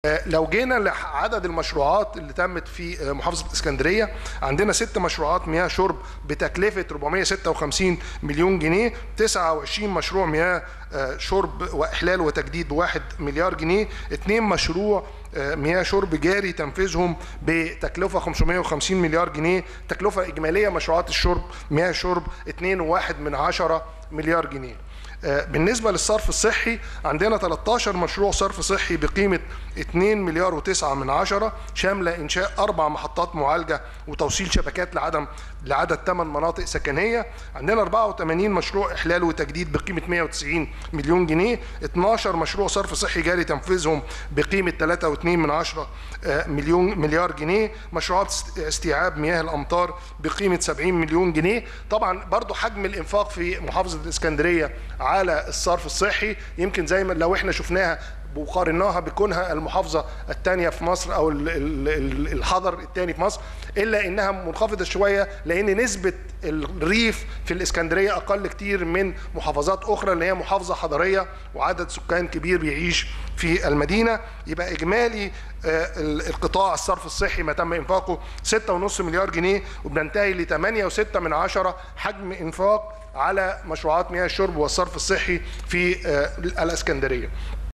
لو جينا لعدد المشروعات اللي تمت في محافظه الاسكندريه عندنا ست مشروعات مياه شرب بتكلفه 456 مليون جنيه 29 مشروع مياه شرب واحلال وتجديد بواحد مليار جنيه اثنين مشروع مياه شرب جاري تنفيذهم بتكلفه 550 مليار جنيه تكلفه اجماليه مشروعات الشرب مياه شرب 2.1 من عشرة مليار جنيه بالنسبة للصرف الصحي عندنا 13 مشروع صرف صحي بقيمة 2 مليار و9 من عشرة شاملة إنشاء أربع محطات معالجة وتوصيل شبكات لعدم لعدد 8 مناطق سكنية عندنا 84 مشروع إحلال وتجديد بقيمة 190 مليون جنيه 12 مشروع صرف صحي جاري تنفيذهم بقيمة 3.2 من عشرة مليون مليار جنيه مشروعات استيعاب مياه الأمطار بقيمة 70 مليون جنيه طبعا برضو حجم الإنفاق في محافظة الإسكندرية على الصرف الصحي يمكن زي ما لو احنا شفناها وقارناها بكونها المحافظة الثانية في مصر أو الحضر الثاني في مصر إلا إنها منخفضة شوية لأن نسبة الريف في الإسكندرية أقل كتير من محافظات أخرى اللي هي محافظة حضرية وعدد سكان كبير بيعيش في المدينة يبقى إجمالي القطاع الصرف الصحي ما تم إنفاقه 6.5 مليار جنيه وبننتهي ل 8.6 من عشرة حجم إنفاق على مشروعات مياه الشرب والصرف الصحي في الإسكندرية